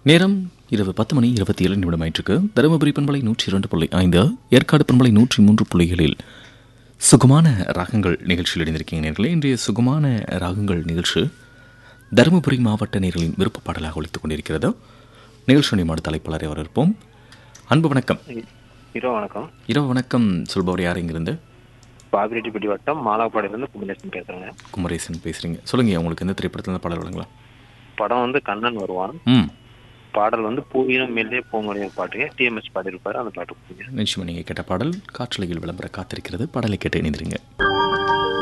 நேரம் இரவு பத்து மணி இருபத்தி ஏழு நிமிடம் ஆயிற்றுக்கு தருமபுரி பண்பலை நூற்றி இரண்டு புள்ளி ஐந்து ஏற்காடு பண்பலை நூற்றி மூன்று புள்ளிகளில் சுகமான ராகங்கள் நிகழ்ச்சியில் இணைந்திருக்கீங்க நேர்களே இன்றைய சுகமான ராகங்கள் நிகழ்ச்சி தருமபுரி மாவட்ட நேர்களின் விருப்ப பாடலாக ஒழித்துக் கொண்டிருக்கிறது நிகழ்ச்சி மாடு தலைப்பாளரை வரவேற்போம் அன்பு வணக்கம் ஹீரோ வணக்கம் இரவு வணக்கம் சொல்பவர் யார் இங்கிருந்து பாபிரெட்டிப்பட்டி வட்டம் மாலாப்பாடியிலேருந்து குமரேசன் பேசுறேங்க குமரேசன் பேசுறீங்க சொல்லுங்க உங்களுக்கு எந்த திரைப்படத்தில் இருந்து பாடல் வழங்கலாம் படம் வந்து கண்ணன் வருவான் ம் பாடல் வந்து பூவினம் மேலே போங்கடிய பாட்டுங்க டிஎம்எஸ் பாடியிருப்பாரு அந்த பாட்டு பூங்க நிச்சயமா நீங்கள் கேட்ட பாடல் காற்றலையில் விளம்பர காத்திருக்கிறது பாடலை கேட்டு இணைந்திருங்க